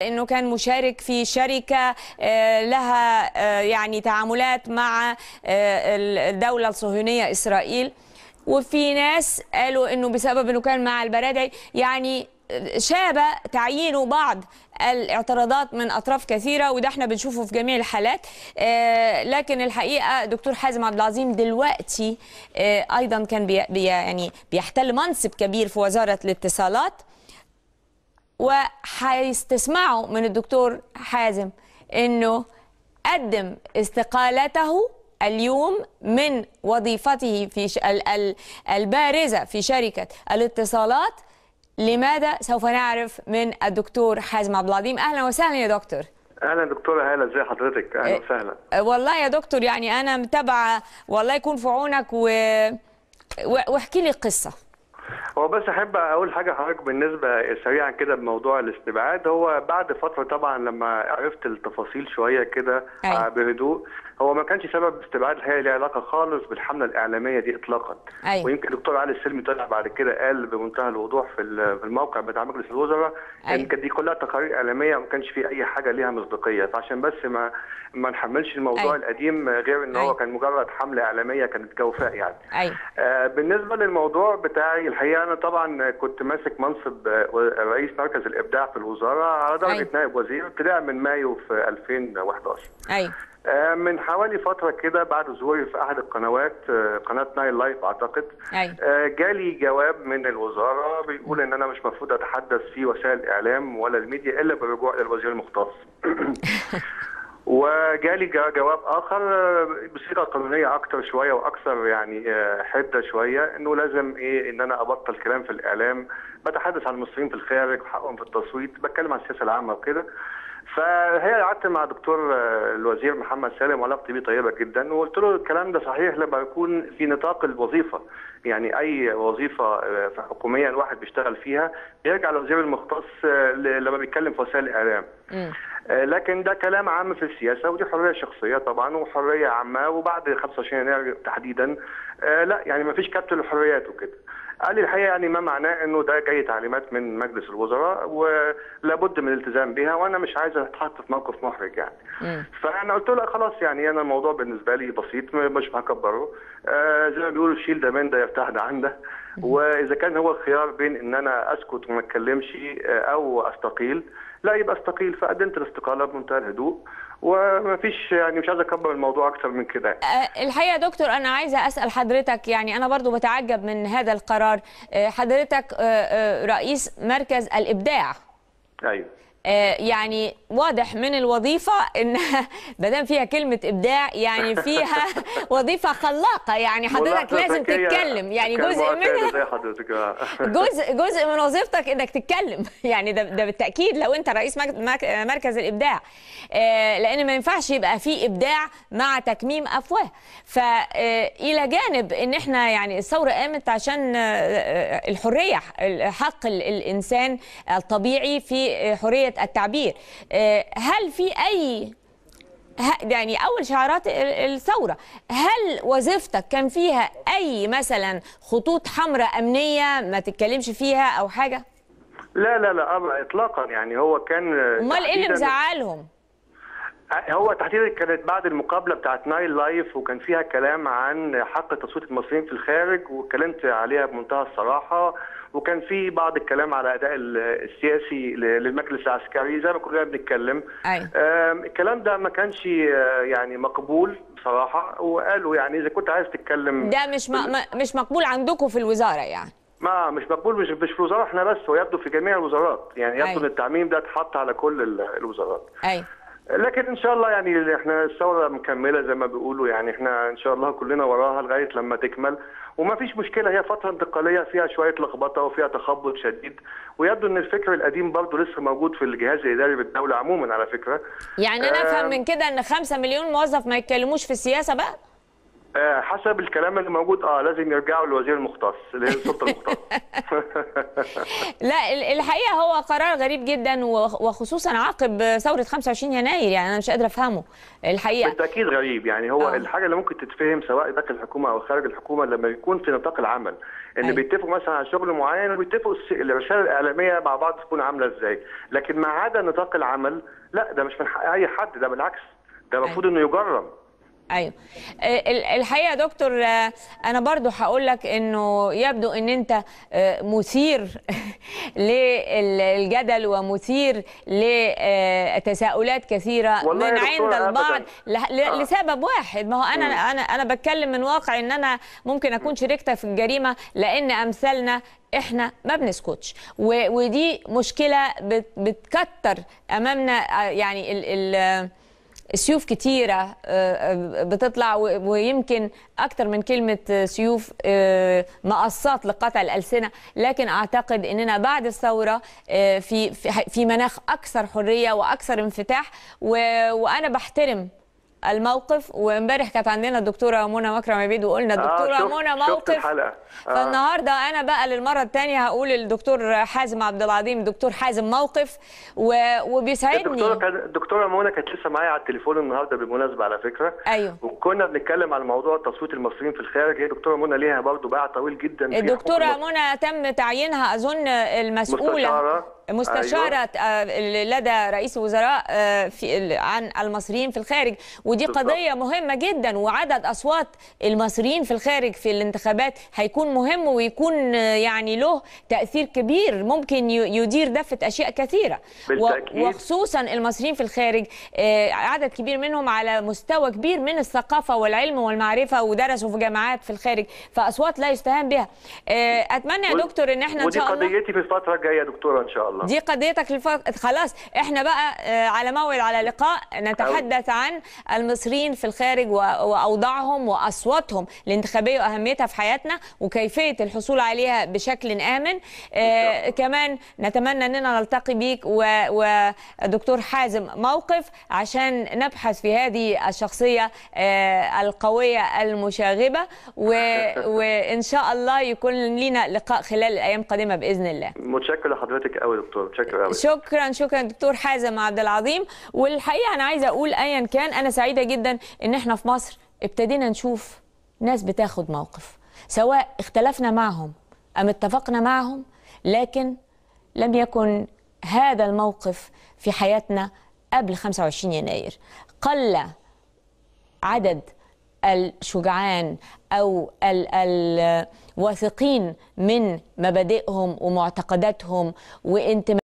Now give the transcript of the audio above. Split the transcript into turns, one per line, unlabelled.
انه كان مشارك في شركه لها يعني تعاملات مع الدوله الصهيونيه اسرائيل وفي ناس قالوا انه بسبب انه كان مع البرادعي يعني شاب تعيين بعض الاعتراضات من اطراف كثيره وده احنا بنشوفه في جميع الحالات آه لكن الحقيقه دكتور حازم عبد العظيم دلوقتي آه ايضا كان بي بي يعني بيحتل منصب كبير في وزاره الاتصالات وهيستسمعوا من الدكتور حازم انه قدم استقالته اليوم من وظيفته في البارزه في شركه الاتصالات لماذا سوف نعرف من الدكتور حازم عبد العظيم اهلا وسهلا يا دكتور
اهلا دكتوره هاله ازي حضرتك اهلا وسهلا
والله يا دكتور يعني انا متابعه والله يكون في عونك و... واحكي لي قصه
هو بس احب اقول حاجه لحضرتك بالنسبه سريعا كده بموضوع الاستبعاد هو بعد فتره طبعا لما عرفت التفاصيل شويه كده
أيوة.
بهدوء هو ما كانش سبب استبعاد الحقيقه ليه علاقه خالص بالحمله الاعلاميه دي اطلاقا
أيوة.
ويمكن الدكتور علي السلمي طلع بعد كده قال بمنتهى الوضوح في الموقع بتاع مجلس الوزراء
أيوة.
ان كانت دي كلها تقارير اعلاميه وما كانش في اي حاجه ليها مصداقيه فعشان بس ما ما نحملش الموضوع
أيوة.
القديم غير ان
أيوة.
هو كان مجرد حمله اعلاميه كانت جوفاء يعني
ايوه
آه بالنسبه للموضوع بتاعي الحقيقه انا طبعا كنت ماسك منصب رئيس مركز الابداع في الوزاره على درجه
أيوة.
نائب وزير ابتداء من مايو في 2011
ايوه
من حوالي فتره كده بعد ظهوري في احد القنوات قناه نايل لايف اعتقد
أيوة.
جالي جواب من الوزاره بيقول ان انا مش مفروض اتحدث في وسائل الاعلام ولا الميديا الا بالرجوع للوزير المختص وجالي جواب اخر بصيغه قانونيه اكتر شويه واكثر يعني حده شويه انه لازم ايه ان انا ابطل كلام في الاعلام بتحدث عن المصريين في الخارج وحقهم في التصويت بتكلم عن السياسه العامه وكده فهي قعدت مع دكتور الوزير محمد سالم وعلاقتي بيه طيبه جدا وقلت له الكلام ده صحيح لما يكون في نطاق الوظيفه يعني اي وظيفه حكوميه الواحد بيشتغل فيها بيرجع للوزير المختص لما بيتكلم في وسائل الاعلام لكن ده كلام عام في السياسه ودي حريه شخصيه طبعا وحريه عامه وبعد 25 يناير تحديدا لا يعني ما فيش كبت للحريات وكده قال لي الحقيقه يعني ما معناه انه ده جاي تعليمات من مجلس الوزراء ولابد من الالتزام بها وانا مش عايز اتحط في موقف محرج يعني.
مم.
فانا قلت له خلاص يعني انا الموضوع بالنسبه لي بسيط مش هكبره آه زي ما بيقولوا شيل ده من ده يرتاح ده عن ده واذا كان هو الخيار بين ان انا اسكت وما اتكلمش او استقيل لا يبقى استقيل فقدمت الاستقاله بمنتهى الهدوء وما فيش يعني مش عايز اكبر الموضوع اكتر من كده
أه الحقيقه يا دكتور انا عايزه اسال حضرتك يعني انا برضو بتعجب من هذا القرار أه حضرتك أه رئيس مركز الابداع
ايوه
يعني واضح من الوظيفه انها ما دام فيها كلمه ابداع يعني فيها وظيفه خلاقه يعني حضرتك لازم تتكلم يعني جزء منها
زي حضرتك
جزء جزء من وظيفتك انك تتكلم يعني ده ده بالتاكيد لو انت رئيس مركز الابداع لان ما ينفعش يبقى في ابداع مع تكميم افواه فالى جانب ان احنا يعني الثوره قامت عشان الحريه حق الانسان الطبيعي في حريه التعبير هل في اي يعني اول شعارات الثوره هل وظيفتك كان فيها اي مثلا خطوط حمراء امنيه ما تتكلمش فيها او حاجه
لا لا لا اطلاقا يعني هو كان
امال ايه اللي مزعلهم
هو تحديدا كانت بعد المقابله بتاعت نايل لايف وكان فيها كلام عن حق تصويت المصريين في الخارج واتكلمت عليها بمنتهى الصراحه وكان في بعض الكلام على اداء السياسي للمجلس العسكري زي ما كلنا بنتكلم
أيوة.
الكلام ده ما كانش يعني مقبول بصراحه وقالوا يعني اذا كنت عايز تتكلم
ده مش م... مش مقبول عندكم في الوزاره يعني
ما مش مقبول مش مش في الوزاره احنا بس ويبدو في جميع الوزارات يعني يبدو
أيوة.
ان التعميم ده اتحط على كل الوزارات
ايوه
لكن ان شاء الله يعني احنا الثوره مكمله زي ما بيقولوا يعني احنا ان شاء الله كلنا وراها لغايه لما تكمل وما فيش مشكله هي فتره انتقاليه فيها شويه لخبطه وفيها تخبط شديد ويبدو ان الفكر القديم برضه لسه موجود في الجهاز الاداري بالدوله عموما على فكره
يعني انا افهم من كده ان 5 مليون موظف ما يتكلموش في السياسه بقى
آه، حسب الكلام اللي موجود اه لازم يرجعوا للوزير المختص اللي هي السلطه المختصه
لا ال- الحقيقه هو قرار غريب جدا وخ- وخصوصا عقب ثوره 25 يناير يعني انا مش قادره افهمه الحقيقه
بالتاكيد غريب يعني هو
آه.
الحاجه اللي ممكن تتفهم سواء داخل الحكومه او خارج الحكومه لما يكون في نطاق العمل ان
أيوة.
بيتفقوا مثلا على شغل معين وبيتفقوا الس- الرساله الاعلاميه مع بعض تكون عامله ازاي لكن ما عدا نطاق العمل لا ده مش من حق اي حد ده بالعكس ده المفروض انه يجرم
ايوه ال- الحقيقه يا دكتور آه، انا برضو هقول لك انه يبدو ان انت آه، مثير للجدل ومثير لتساؤلات كثيره
والله يا
من
دكتورة
عند البعض
أبداً.
ل- ل-
آه.
لسبب واحد ما هو انا انا انا بتكلم من واقع ان انا ممكن اكون شريكتك في الجريمه لان امثالنا احنا ما بنسكتش و- ودي مشكله بت- بتكتر امامنا آه، يعني ال ال سيوف كتيرة آه، بتطلع و- ويمكن أكتر من كلمة آه، سيوف آه، مقصات لقطع الألسنة لكن أعتقد أننا بعد الثورة آه، في في في مناخ أكثر حرية وأكثر انفتاح و- وأنا بحترم الموقف وامبارح كانت عندنا الدكتوره منى مكرم عبيد وقلنا دكتوره
شفت-
منى
شفت
موقف
الحلقة. آه.
فالنهارده انا بقى للمره الثانيه هقول الدكتور حازم عبد العظيم دكتور حازم موقف و... وبيسعدني
الدكتوره كان الدكتوره منى كانت لسه معايا على التليفون النهارده بالمناسبه على فكره
ايوه
وكنا بنتكلم على موضوع تصويت المصريين في الخارج هي دكتوره منى ليها برضه باع طويل جدا في
الدكتورة
حقوق
منى تم تعيينها أظن المسؤولة
مستشارة.
مستشارة آه، لدى رئيس الوزراء آه، في ال- عن المصريين في الخارج ودي
بالضبط.
قضية مهمة جدا وعدد أصوات المصريين في الخارج في الانتخابات هيكون مهم ويكون آه، يعني له تأثير كبير ممكن ي- يدير دفة أشياء كثيرة و-
بالتأكيد.
وخصوصا المصريين في الخارج آه، عدد كبير منهم على مستوى كبير من الثقافة والعلم والمعرفة ودرسوا في جامعات في الخارج فأصوات لا يستهان بها آه، أتمنى يا دكتور إن احنا إن
ودي
شاء الله
قضيتي في الفتره الجايه يا دكتوره ان شاء الله
دي قضيتك الف... خلاص احنا بقى آه، على موعد على لقاء نتحدث عن المصريين في الخارج و... واوضاعهم واصواتهم الانتخابيه واهميتها في حياتنا وكيفيه الحصول عليها بشكل امن آه كمان نتمنى اننا نلتقي بيك و... ودكتور حازم موقف عشان نبحث في هذه الشخصيه آه القويه المشاغبه و... وان شاء الله يكون لنا لقاء خلال الايام القادمه باذن الله
متشكر لحضرتك قوي يا دكتور متشكر قوي
شكرا شكرا دكتور حازم عبد العظيم والحقيقه انا عايزه اقول ايا كان انا سعيده جدا ان احنا في مصر ابتدينا نشوف ناس بتاخد موقف سواء اختلفنا معهم ام اتفقنا معهم لكن لم يكن هذا الموقف في حياتنا قبل 25 يناير قل عدد الشجعان او الواثقين من مبادئهم ومعتقداتهم وانتماء